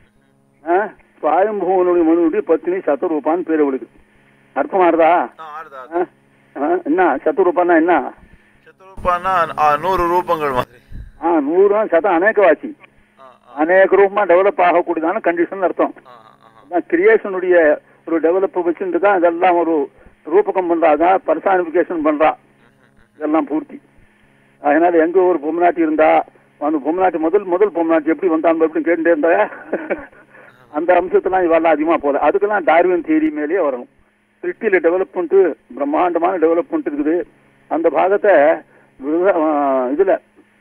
சுவாயம்புவனுடைய மனுனுடைய பத்தினி சதரூபான்னு பேர் அவளுக்கு அர்த்தமாறுதா ஆ ஆறுதா ஆ? ஆ, என்ன சத்துரூபான்னா என்ன சத்துருப்பானா ஆ, நூறு ரூபங்கள் மாதிரி ஆ நூறு சதம் அநேகவாசி ஆ ஆ அநேக ரூபமா டெவலப் ஆகக்கூடியதான கண்டிஷன் அர்த்தம் ஆ ஆ அதான் கிரியேஷனுடைய ஒரு டெவலப் வச்சுட்டு தான் இதெல்லாம் ஒரு ரூபகம் பண்றா அதான் பர்சானிபிகேஷன் பண்றா இதெல்லாம் பூர்த்தி அதனால எங்க ஒரு பொம்மநாட்டி இருந்தா அந்த பொம்மநாட்டி முதல் முதல் பொம்மநாட்டி எப்படி வந்தாங்க எப்படி கேட்டுட்டே இருந்தா அந்த அம்சத்தெல்லாம் இவெல்லாம் அதிகமா போல அதுக்கெல்லாம் டார்வின் தியரி மேலேயே வரணும் சிருஷ்டியில டெவலப்மெண்ட் பிரம்மாண்டமான டெவலப்மெண்ட் இருக்குது அந்த பாகத்தை விருத- ஆ, இதுல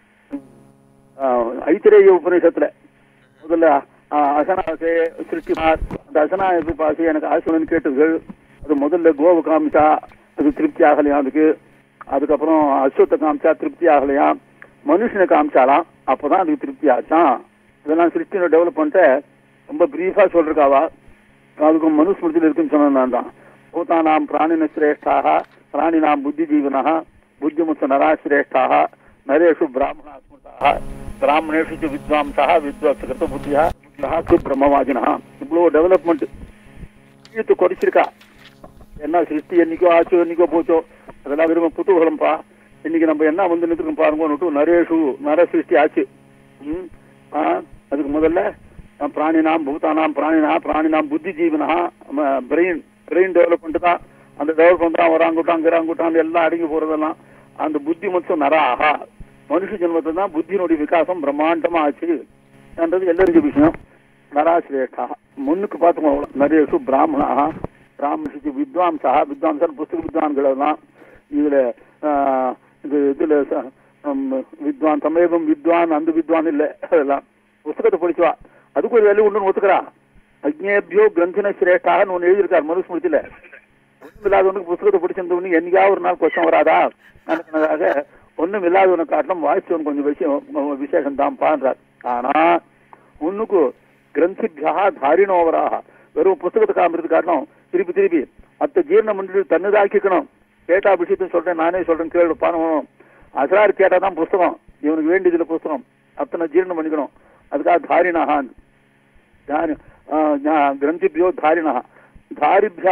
ஆ, ஐத்திரேய உபநிஷத்துல முதல்ல ஆ, அசனாசே சிருஷ்டிமார் அந்த அசனாய பாசி எனக்கு ஆசிரியன் கேட்டுகள் அது முதல்ல கோவு காமிச்சா அது திருப்தி ஆகலையாம் அதுக்கு அதுக்கப்புறம் அஸ்வத்தை காமிச்சா திருப்தி ஆகலையாம் மனுஷனை காமிச்சாலாம் அப்பதான் அதுக்கு திருப்தி ஆச்சான் இதெல்லாம் சிருஷ்டியோட டெவலப்மெண்ட்டை ரொம்ப பிரீஃபா சொல்றாவா அதுக்கு மனுஸ்மிருதியில் இருக்குன்னு சொன்னேன் நான் தான் பூதானாம் பிராணின சிரேஷ்டாக பிராணினாம் புத்தி ஜீவனா புத்திமுத்த நரா சிரேஷ்டாக நரேஷு பிராமணா ஸ்மிருதாக பிராமணேஷு ச வித்வாம்சா வித்வாசகர்த்த புத்தியா புத்தியா பிரம்மவாதினா இவ்வளவு டெவலப்மெண்ட் ஈத்து குறைச்சிருக்கா என்ன சிருஷ்டி என்னைக்கோ ஆச்சோ என்னைக்கோ போச்சோ அதெல்லாம் விரும்ப புத்தூகலம்பா இன்னைக்கு நம்ம என்ன வந்து நிற்கிறோம் பாருங்க நரேஷு நர சிருஷ்டி ஆச்சு ம், ஆ, அதுக்கு முதல்ல அஹ், பிராணினாம் பூதானாம் பிராணினா பிராணினாம் புத்தி ஜீவனா பிரெயின் பிரெயின் டெவலப்மெண்ட் தான் அந்த டெவலப்மெண்ட் தான் வராங்கூட்டான் கிறாங்கூட்டான் எல்லாம் அடங்கி போறதெல்லாம் அந்த புத்தி மட்டும் நராஹா மனுஷ ஜென்மத்தை தான் புத்தியினுடைய விகாசம் பிரம்மாண்டமா ஆச்சு என்றது எல்லாருக்கும் விஷயம் நராசிரேஷ்டா முன்னுக்கு பார்த்துக்கோ நரேஷு பிராமணா பிராமணிச்சு வித்வாம்சா வித்வாம்சர் புஸ்தக வித்வான்கள் எல்லாம் இதுல ஆஹ், இது இதுல ச- ஹம், வித்வான் சமேகம் வித்வான் அந்த வித்வான் இல்ல அதெல்லாம் புஸ்தகத்தை படிச்சுவா அதுக்கு ஒரு வேலை உண்டு ஒத்துக்கிறா அக்னேபியோ கிரந்தின சிரேஷ்டான்னு ஒண்ணு எழுதியிருக்கார் மனுஸ்மிருதியில ஒண்ணும் இல்லாதவனுக்கு புஸ்தகத்தை படிச்சிருந்தவனு என்னைக்காவது ஒரு நாள் கொஸ்டம் வராதா நினைக்கிறதாக ஒண்ணும் இல்லாதவனை காட்டிலும் வாசிச்சவன் கொஞ்சம் விஷயம் விசேஷம் தான் பான்றார் ஆனா உன்னுக்கு கிரந்திபியா தாரிணோவராக வெறும் புஸ்தகத்தை காமிறது காட்டணும் திருப்பி திருப்பி அத்த ஜீரண மண்டலி தன்னுதாக்கிக்கணும் கேட்டா விஷயத்தையும் சொல்றேன் நானே சொல்றேன் கேள்வி பானும் அசரார் கேட்டாதான் புஸ்தகம் இவனுக்கு வேண்டியதுல புஸ்தகம் அத்தனை ஜீரணம் பண்ணிக்கணும் அதுக்காக தாரிணகான் தாரி ஆ, ஞா- கிரந்திபியோ தாரிணா தாரிபியா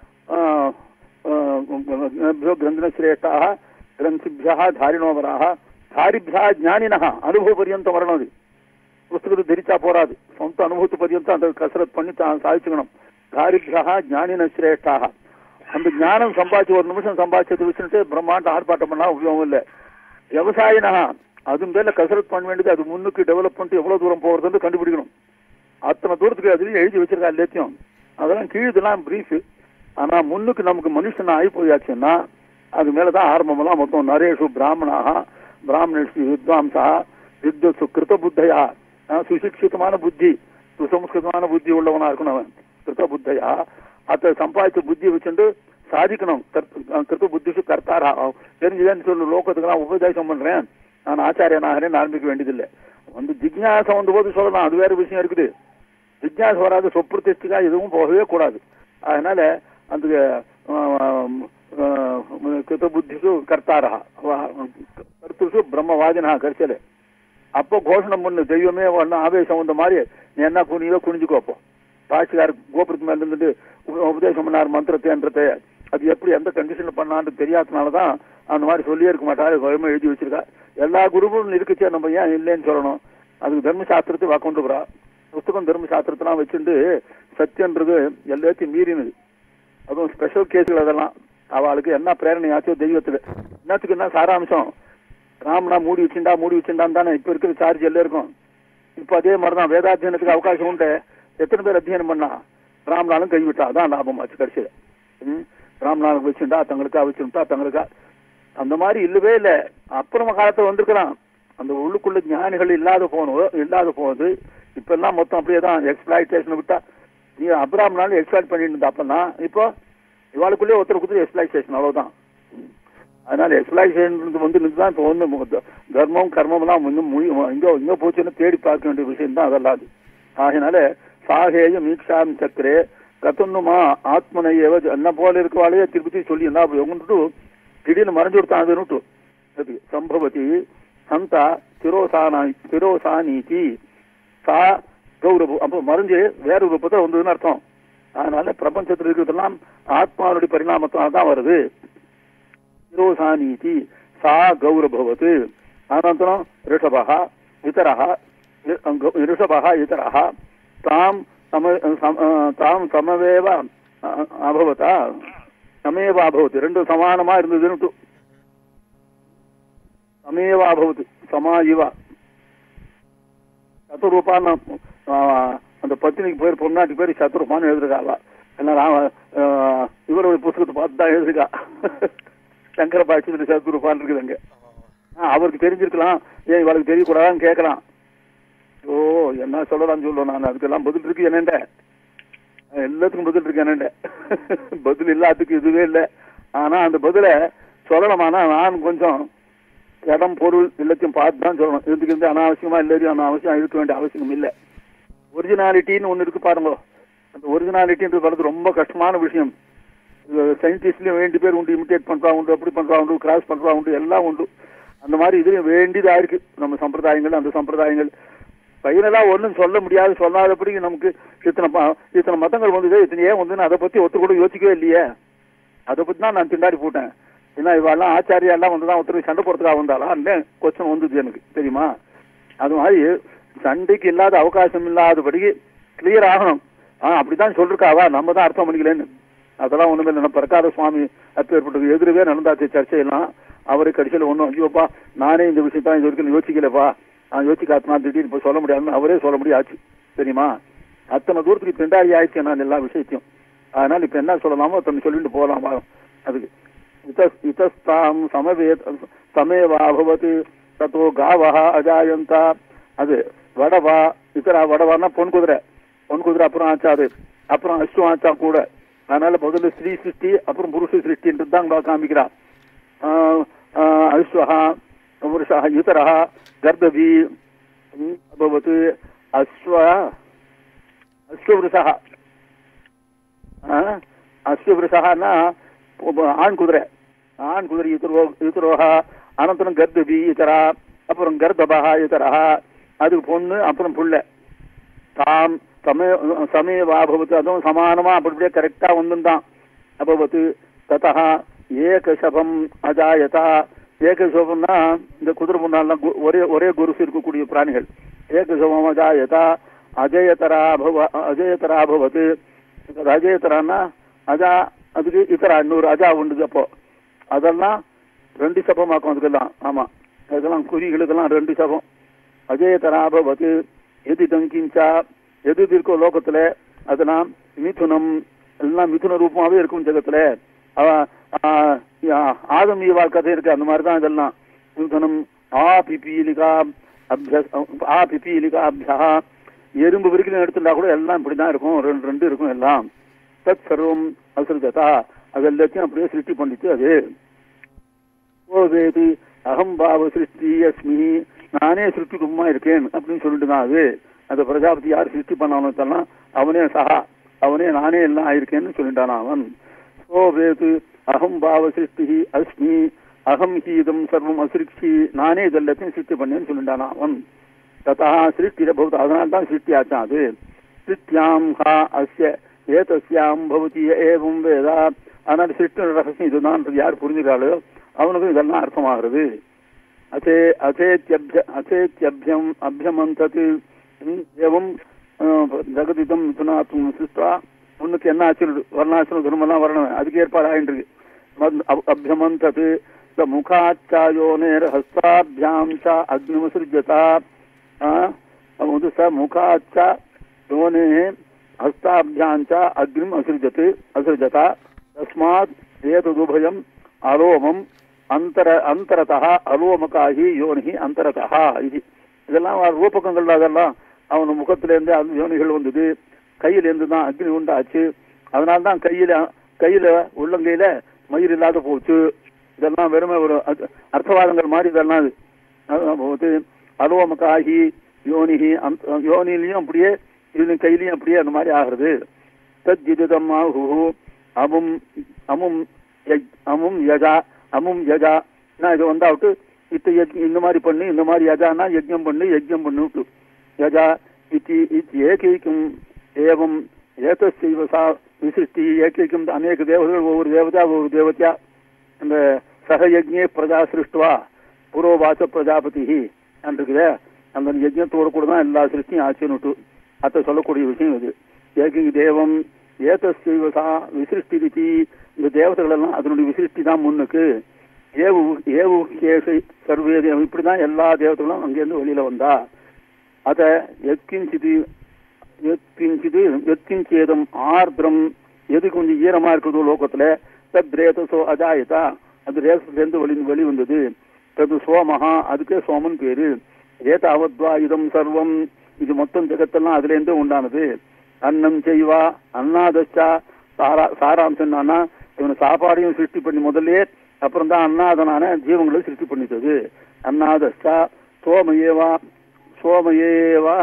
கிரந்தனசிரேஷ்டாக கிரந்திபியா தாரிணோவராக தாரிபியா ஞானினः அனுபவ பரியந்தம் வரணும் அது புஸ்தகத்தை தெரிச்சா போராது சொந்த அனுபவத்து பரியந்தம் அந்த கசரத் பண்ணி தான் சாதிச்சுக்கணும் தாரிபியா ஞானின சிரேஷ்டாக அந்த ஞானம் சம்பாதிச்சு ஒரு நிமிஷம் சம்பாதிச்சது வச்சுட்டு பிரம்மாண்ட ஆர்ப்பாட்டம் பண்ணா உபயோகம் இல்லை விவசாயினா அது மேல கசரத் பண்ண வேண்டியது அது முன்னுக்கு டெவலப்மெண்ட் எவ்வளவு தூரம் போறதுன்னு கண்டுபிடிக்கணும் அத்தனை தூரத்துக்கு அதுலயும் எழுதி வச்சிருக்கா எல்லாத்தையும் அதெல்லாம் கீழுதெல்லாம் பிரீஃப் ஆனா முன்னுக்கு நமக்கு மனுஷன் ஆகி போயாச்சுன்னா அது மேலதான் ஆரம்பமெல்லாம் மொத்தம் நரேஷு பிராமணாக பிராமணேஷு வித்வாம்சா வித்வசு கிருத புத்தையா ஆஹ் சுசிக்ஷிதமான புத்தி சுசம்ஸ்கிருதமான புத்தி உள்ளவனா இருக்கணும் அவன் கிருத புத்தையா அத சம்பாதிச்ச புத்தியை வச்சுட்டு சாதிக்கணும் கர்த்த- அஹ் கிருத்த புத்திஷு கர்த்தாரா தெரிஞ்சுதான் சொல்லு லோகத்துக்கெல்லாம் உபதேசம் பண்றேன் நான் ஆச்சாரியனாகிறேன் ஆரம்பிக்க வேண்டியதில்லை வந்து ஜிக்ஞாசம் வந்த போது சொல்லலாம் அது வேற விஷயம் இருக்குது ஜிக்ஞாசை வராது சொப்பிரதிஷ்டிக்கா எதுவும் போகவே கூடாது அதனால அந்த கிருத்த புத்திஷு கர்த்தாரா கர்த்துஷு பிரம்மவாதினா கரிசல அப்போ கோஷணம் பண்ணு தெய்வமே ஒன்னும் ஆவேசம் வந்த மாதிரி நீ என்ன குனியோ குனிஞ்சுக்கோ அப்போ பாஷிகார் கோபுரத்து மேல இருந்துட்டு உப- உபதேசம் பண்ணார் மந்திரத்தைன்றதை அது எப்படி எந்த கண்டிஷன்ல பண்ணான்னு தெரியாதனாலதான் அந்த மாதிரி சொல்லியே இருக்க மாட்டாரு கவர்மெண்ட் எழுதி வச்சிருக்கா எல்லா குருவும் இருக்குச்சே நம்ம ஏன் இல்லைன்னு சொல்லணும் அதுக்கு தர்மசாஸ்திரத்தை வா கொண்டு வரா புஸ்தகம் தர்மசாஸ்திரத்தெல்லாம் வச்சுட்டு சத்தியன்றது எல்லாத்தையும் மீறினது அதுவும் ஸ்பெஷல் கேஸுகள் அதெல்லாம் அவளுக்கு என்ன பிரேரணையாச்சோ தெய்வத்துல என்னத்துக்கு என்ன சாராம்சம் ராமனா மூடி வச்சுண்டா மூடி வச்சுண்டான்னு தானே இப்ப இருக்கிற சார்ஜ் எல்லாம் இருக்கும் இப்ப அதே மாதிரிதான் வேதாத்தியனத்துக்கு அவகாசம் உண்டு எத்தனை பேர் அத்தியனம் பண்ணா ராம்நாளும் கைவிட்டா அதான் லாபம் ஆச்சு கடைசியில ம்? ராம்நாளுக்கு வச்சுண்டா தங்களுக்கா வச்சுட்டா தங்களுக்கா அந்த மாதிரி இல்லவே இல்ல அப்புறம காலத்துல வந்திருக்கிறான் அந்த உள்ளுக்குள்ள ஞானிகள் இல்லாத போனோம் இல்லாத போகுது இப்ப எல்லாம் மொத்தம் அப்படியே தான் எக்ஸ்பிளாய்டேஷன் விட்டா நீ அப்ராம் நாள் எக்ஸ்பிளாய்ட் பண்ணிட்டு இருந்தா அப்பனா இப்போ இவாளுக்குள்ளே ஒருத்தர் கொடுத்து எக்ஸ்பிளாய்டேஷன் அவ்வளவுதான் அதனால எக்ஸ்பிளாய்டேஷன் வந்து தான் இப்போ வந்து தர்மம் கர்மம்லாம் இன்னும் முழி இங்க இங்க போச்சுன்னு தேடி பார்க்க வேண்டிய விஷயம் தான் அதெல்லாம் அது ஆகினால சாகேய மீக்ஷாம் சக்கரே கத்துன்னுமா ஆத்மனையவ என்ன போல இருக்கவாளையே திருப்பதி சொல்லி என்ன உங்கன்ட்டு திடீர்னு மறைஞ்சு கொடுத்தான் அதுன்னுட்டு அது சம்பவதி சந்த திரோசானா திரோசானீதி சா கௌரவம் அப்போ மறைஞ்சு வேற ஒரு ரூபத்தை வந்ததுன்னு அர்த்தம் அதனால பிரபஞ்சத்தில் இருக்கிறதெல்லாம் ஆத்மாவுடைய பரிணாமத்தால் தான் வருது திரோசானீதி சா கௌரபவத் அனந்தரம் ரிஷபः इतरः ऋषभः इतरः तां सम सम- तां समवेव அ- அபவதா சமேவ அபவத் ரெண்டு சமானமா இருந்ததுன்னு சமேவ அபவத் சமா இவ சத்துரூபான்னு ஆ, அந்த பத்தினிக்கு பேர் பொன்னாட்டி பேர் சத்துருப்பான்னு எழுதிருக்காளா என்ன ராம ஆ, இவருடைய புத்தகத்தை பார்த்து தான் எழுதிருக்கா சங்கர பாட்சி சத்துருப்பான்னு இருக்குது அங்க ஆ, அவருக்கு தெரிஞ்சிருக்கலாம் ஏன் இவளுக்கு தெரியக்கூடாதான்னு கேட்கலாம் ஓ என்ன சொல்லலாம்னு சொல்லுவேன் நான் அதுக்கெல்லாம் பதில் இருக்கு என்னண்ட எல்லாத்துக்கும் பதில் இருக்கு என்னண்ட பதில் இல்லாததுக்கு இதுவே இல்லை ஆனா அந்த பதில சொல்லணுமானா நான் கொஞ்சம் இடம் பொருள் எல்லாத்தையும் பார்த்து தான் சொல்லணும் இதுக்கு இருந்து அனாவசியமா எல்லாத்தையும் அனாவசியம் இருக்க வேண்டிய அவசியம் இல்லை ஒரிஜினாலிட்டின்னு ஒண்ணு இருக்கு பாருங்க அந்த ஒரிஜினாலிட்டின்றது வர்றது ரொம்ப கஷ்டமான விஷயம் சயின்டிஸ்ட்லயும் வேண்டி பேர் உண்டு இமிட்டேட் பண்றா உண்டு அப்படி பண்றா உண்டு கிராஸ் பண்றா உண்டு எல்லாம் உண்டு அந்த மாதிரி இதுலயும் வேண்டியதா இருக்கு நம்ம சம்பிரதாயங்கள் அந்த சம்பிரதாயங்கள் ஃபைனலா ஒண்ணும் சொல்ல முடியாது சொல்லாதபடி நமக்கு இத்தனை ப- இத்தனை மதங்கள் வந்தது இத்தனை ஏன் வந்து அதை பத்தி ஒருத்தர் கூட யோசிக்கவே இல்லையே அதை பத்தி தான் நான் திண்டாடி போட்டேன் ஏன்னா இவெல்லாம் ஆச்சாரியா எல்லாம் வந்துதான் ஒருத்தர் சண்டை போடுறதுக்காக வந்தாளா இல்லை கொஸ்டின் வந்தது எனக்கு தெரியுமா அது மாதிரி சண்டைக்கு இல்லாத அவகாசம் இல்லாதபடிக்கு கிளியர் ஆகணும் ஆ அப்படிதான் சொல்லிருக்காவா நம்ம தான் அர்த்தம் பண்ணிக்கலன்னு அதெல்லாம் ஒண்ணுமே இல்லை நம்ம பிரகாத சுவாமி அப்பேற்பட்டது எதிரவே நடந்தாச்சு சர்ச்சையெல்லாம் அவரு கடைசியில் ஒண்ணும் ஐயோப்பா நானே இந்த விஷயம் தான் இது வரைக்கும் யோசிக்கலப்பா நான் யோசிக்காத்தனா திடீர்னு இப்போ சொல்ல முடியாதுன்னு அவரே சொல்ல முடியாச்சு தெரியுமா அத்தனை தூரத்துக்கு பிண்டாரி ஆயிடுச்சு நான் எல்லா விஷயத்தையும் அதனால இப்ப என்ன சொல்லலாமோ அத்தனை சொல்லிட்டு போகலாம் வா. அதுக்கு இத்தஸ் இத்தஸ்தாம் சமவேத் சமேவாபவத் தத்தோ காவஹ அஜாயந்தா அது வடவா இத்தரா வடவான்னா பொன் குதிரை பொன் குதிரை அப்புறம் ஆச்சா அது அப்புறம் அஷ்டம் ஆச்சா கூட அதனால முதல்ல ஸ்ரீ சிருஷ்டி அப்புறம் புருஷ சிருஷ்டின்றது தான் அங்க காமிக்கிறா அஸ்வஹ புருஷா இத்தரா கர்தபி ம், அபவத் அஸ்வ அஸ்வவருஷா அஸ்வவருஷான்னா ஆண் குதிரை ஆண் குதிரை இத்தரோ இத்தரோஹ அனந்தரம் கர்தபி இத்தரா அப்புறம் கர்தபா இத்தரா அதுக்கு பொண்ணு அப்புறம் புள்ள தாம் சமய சமயவாபவத்து அதுவும் சமானமா அப்படியே கரெக்டா வந்துதான் அபவத்து ததா ஏகசபம் அஜாயதா ஏகசபம்னா இந்த குதிரை முன்னாலாம் கு- ஒரே ஒரே குருசு இருக்கக்கூடிய பிராணிகள் ஏகசபம் அஜாயதா அஜயதராபவ அஜயதராபவத்து அஜயதரான்னா அஜா அதுக்கு இத்தரா இன்னொரு அஜா உண்டு அப்போ அதெல்லாம் ரெண்டு சபமாக்கும் அதுக்கெல்லாம் ஆமா அதுக்கெல்லாம் குறிகளுக்கெல்லாம் ரெண்டு சபம் அஜயதராபவத்து எது தங்கிஞ்சா எது எது இருக்கோ லோகத்துல அதெல்லாம் மிதுனம் எல்லாம் மிதுன ரூபமாவே இருக்கும் ஜெகத்துல அவ ஆ, ஆ, ஆதம் ஈவாள் கதை இருக்கு அந்த மாதிரி தான் இதெல்லாம் மிதுனம் ஆ பிபீலிகா அபிய ஆ பிபீலிகா அபியா எறும்பு வரைக்கும் எடுத்துட்டா கூட எல்லாம் இப்படிதான் இருக்கும் ரெண்டு ரெண்டு இருக்கும் எல்லாம் தத் சர்வம் அசுரதா அது எல்லாத்தையும் அப்படியே சிருஷ்டி பண்ணிட்டு அது ஓ வேது அகம் பாவ சிருஷ்டி அஸ்மி நானே சிருஷ்டி கும்மா இருக்கேன் அப்படின்னு சொல்லிட்டு தான் அது அந்த பிரஜாபதி யார் சிருஷ்டி பண்ணாலும் தரலாம் அவனே சஹா அவனே நானே எல்லாம் ஆயிருக்கேன்னு சொல்லிட்டான் அவன் ஓ வேது அகம் பாவ சிருஷ்டி அஸ்மி அகம் ஹீதம் சர்வம் அசிருஷ்டி நானே இதெல்லாத்தையும் சிருஷ்டி பண்ணேன்னு சொல்லிட்டான் அவன் ததா சிருஷ்டி பவத்து அதனால தான் சிருஷ்டி ஆச்சான் அது சிருஷ்டியாம் ஹா அஸ்ய ஏதஸ்யாம் பவதி ஏவம் வேதா அதனால சிருஷ்டி ரகசியம் இதுதான் யார் புரிஞ்சுக்கிறாளோ அவனுக்கும் இதெல்லாம் அர்த்தமாகிறது அசே அசேத்யபிய அசேத்யபியம் அபியமந்தது ம், ஏவம் அஹ், ஜெகதிதம் மிதுனாத்தும் சிருஷ்டா உன்னுக்கு என்ன ஆச்சு வர்ணாசிரம் தர்மெல்லாம் வரணும் அதுக்கு ஏற்பாடு ஆயிட்டு இருக்கு மத்- அப்- அபியமந்தது ச முகாச்சாயோனேர் ஹஸ்தாபியாம் ச அக்னிமசிருஜதா அது வந்து ச முகாச்ச யோனே ஹஸ்தாபியாம் ச அக்னிம் அசிருஜத் அசிருஜதா தஸ்மாத் ஏததுபயம் அலோமம் அந்தர அந்தரதா அலோமகாகி யோனி அந்தரதா இது இதெல்லாம் அவர் ரூபகங்கள் அதெல்லாம் அவன் முகத்திலேருந்து அந்த யோனிகள் வந்தது கையிலேருந்து தான் அக்னி உண்டாச்சு அதனால தான் கையில கையில உள்ளங்கையில மயிர் இல்லாத போச்சு இதெல்லாம் வெறுமை ஒரு அர்த்த- அர்த்தவாதங்கள் மாதிரி இதெல்லாம் இது. அதுதான் போகுது அலோமகாகி யோனிகி அந்த யோனிலையும் அப்படியே இதுலையும் கையிலையும் அப்படியே அந்த மாதிரி ஆகிறது தஜ்ஜிதம் ஆஹு அமும் அமும் யஜ்- அமும் யஜா அமும் யஜா நான் இது வந்தாவிட்டு இத்த யஜ் இந்த மாதிரி பண்ணு இந்த மாதிரி யஜானா யஜ்ஞம் பண்ணு யஜ்ஞம் பண்ணுட்டு யஜா இத்தி இத்தி ஏகைக்கும் ஏவம் ஏதஸ்யைவ சா விசிஷ்டி ஏகைக்கும் அநேக தேவதைகள் ஒவ்வொரு தேவதா ஒவ்வொரு தேவதையா அந்த சகயஜ்ஞே பிரஜா சிருஷ்டுவா புரோவாச பிரஜாபதி இருக்குதே அந்த யஜ்ஞத்தோடு கூட தான் எல்லா சிருஷ்டியும் ஆச்சுன்னுட்டு அத்தை சொல்லக்கூடிய விஷயம் இது ஏகி தேவம் ஏதஸ்யைவ சா விசிருஷ்டி ரிதி இந்த தேவதைகள் எல்லாம் அதனுடைய விசிருஷ்டி தான் முன்னுக்கு ஏவு ஏவு கேசை சர்வே தேவம் இப்படிதான் எல்லா தேவதைகளும் அங்கேருந்து வெளியில வந்தா அத எத்கிஞ்சிது எத்கிஞ்சிது எத்கிஞ்சேதம் ஆர்திரம் எது கொஞ்சம் ஈரமா இருக்குதோ லோகத்துல தத் ரேதசோ அஜாயதா அது ரேசத்திலேருந்து வெளி வெளி வந்தது தது சோமஹா அதுக்கே சோமன் பேரு ஏதாவத்வா இதம் சர்வம் இது மொத்தம் ஜெகத்தெல்லாம் அதுல இருந்து உண்டானது அன்னம் செய்வா அன்னாதச்சா சாரா சாராம்சம் என்னன்னா இவன் சாப்பாடையும் சிருஷ்டி பண்ணி முதல்லே அப்புறம் தான் அன்னாதனான ஜீவங்களை சிருஷ்டி பண்ணித்தது அன்னாதச்சா சோமயேவா சோமயேவா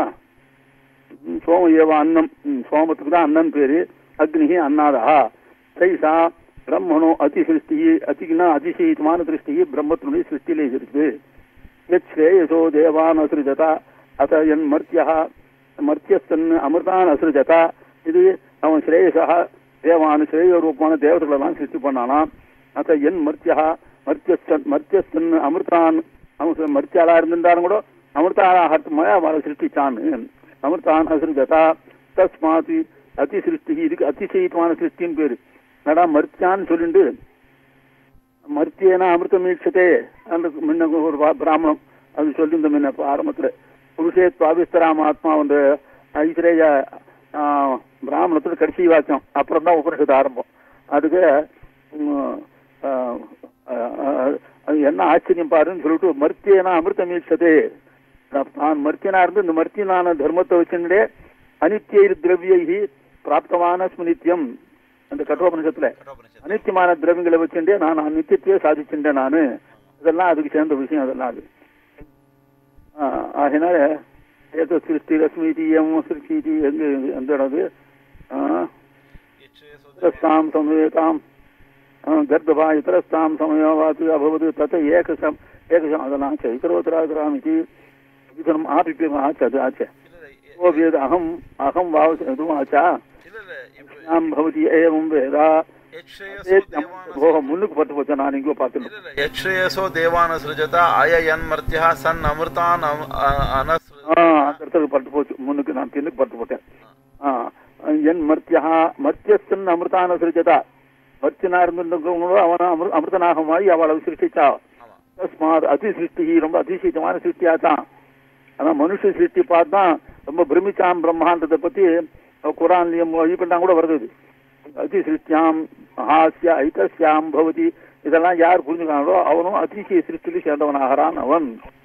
ம், சோமயேவா அன்னம் ம், சோமத்துக்கு தான் அண்ணன் பேரு அக்னிஹி அன்னாதா சைசா பிரம்மனோ அதி சிருஷ்டி அதிகுனா அதிசயித்தமான சிருஷ்டி பிரம்மத்தினுடைய சிருஷ்டியிலே இருக்குது யத் ஸ்ரேயசோ தேவான் அசிருஜதா அத என் மர்த்தியா மர்த்தியஸ்தன் அமிர்தான் அசிருஜதா இது அவன் ஸ்ரேயசா தேவான் ஸ்ரேய ரூபமான தேவதைகளெல்லாம் சிருஷ்டி பண்ணானாம் அத என் மர்த்தியா மர்த்தியஸ்தன் மர்த்தியஸ்தன் அமிர்தான் அவன் மர்த்தியாளா இருந்திருந்தாலும் கூட அமிர்தாராகத்துமய அவளை சிருஷ்டிச்சான்னு அமிர்தான் அசிருஜதா தஸ்மாத் அதி சிருஷ்டி இதுக்கு அதிசயித்தமான சிருஷ்டின்னு பேரு நடா மர்த்தியான்னு சொல்லிட்டு மர்த்தியனா அமிர்தம் மீட்சத்தே அந்த முன்ன ஒரு பா- பிராமணம் அது சொல்லியிருந்த முன்ன இப்ப ஆரம்பத்துல புருஷே துவாபிஸ்தராம ஆத்மா வந்து ஐஸ்வரேய ஆ, பிராமணத்துல கடைசி வாக்கியம் அப்புறம் தான் உபனிஷத்து ஆரம்பம் அதுக்கு ம், ஆ, ஆ, ஆ, அது என்ன ஆச்சரியம் பாருன்னு சொல்லிட்டு மர்த்தியனா அமிர்தம் மீட்சதே நான் மர்த்தியனா இருந்து இந்த மர்த்தியனான தர்மத்தை வச்சுட்டே அனித்திய திரவியை பிராப்தமான ஸ்மிருத்தியம் அந்த கட்டோபனிஷத்துல கட்டோபனிஷத்து. அனித்தியமான திரவியங்களை வச்சுட்டே நான் அநித்தியத்தையே சாதிச்சுட்டேன் நானு இதெல்லாம் அதுக்கு சேர்ந்த விஷயம் அதெல்லாம் அது ஆ, ஆகையினால ஏதோ சிருஷ்டி ரஸ்மீதியம் சிருஷ்டி எங்க எந்த இடம் அது ஆ, இச்சேசு इतरस्तां संवेतां गर्भवा इतरस्तां समयोवात् अभवत् तत् एकशम् एकशम् अदना चैतरोत्तरादराम् इति விதனம் ஆபிப்பியம் ஆச்சு அது ஆச்சு இல்ல இல்ல ஓ வேத அகம் அகம் வாவ இதுவும் ஆச்சா இல்ல இல்ல இப்ப நாம் பவதி ஏவம் வேதா யக்ஷயசோ தேவான போக முன்னுக்கு பட்டு போச்சா நான் இங்கோ பார்த்துட்டு இல்ல இல்ல யக்ஷயசோ தேவான சிருஜத அயயன் மர்த்தியா சன் அமிர்தான் அம்- அ- அனஸ் ஆ அந்த இடத்துல பட்டு போச்சு முன்னுக்கு நான் பின்னுக்கு பட்டு போட்டேன் ஆ என் மர்த்தியா மர்த்தியஸ்தன் அமிர்தான சிருஜதா மர்த்தியனா இருந்திருக்கவங்களோ அவன அமிர் அமிர்தனாக மாறி அவளை சிருஷ்டிச்சா ஆமா தஸ்மாத் அதி சிருஷ்டி ரொம்ப அதிசயமான சிருஷ்டியா தான் ஆனா மனுஷ சிருஷ்டி பார்த்தான் ரொம்ப பிரமிச்சாம் பிரம்மாண்டத்தை பத்தி குரான்லயும் வழிபட்டான் கூட வருது இது. அதி சிருஷ்டியாம் ஹாஸ்ய ஐதஸ்யாம் பவதி இதெல்லாம் யார் புரிஞ்சுக்காங்களோ அவனும் அதிசய சிருஷ்டியில் சேர்ந்தவனாகிறான் அவன்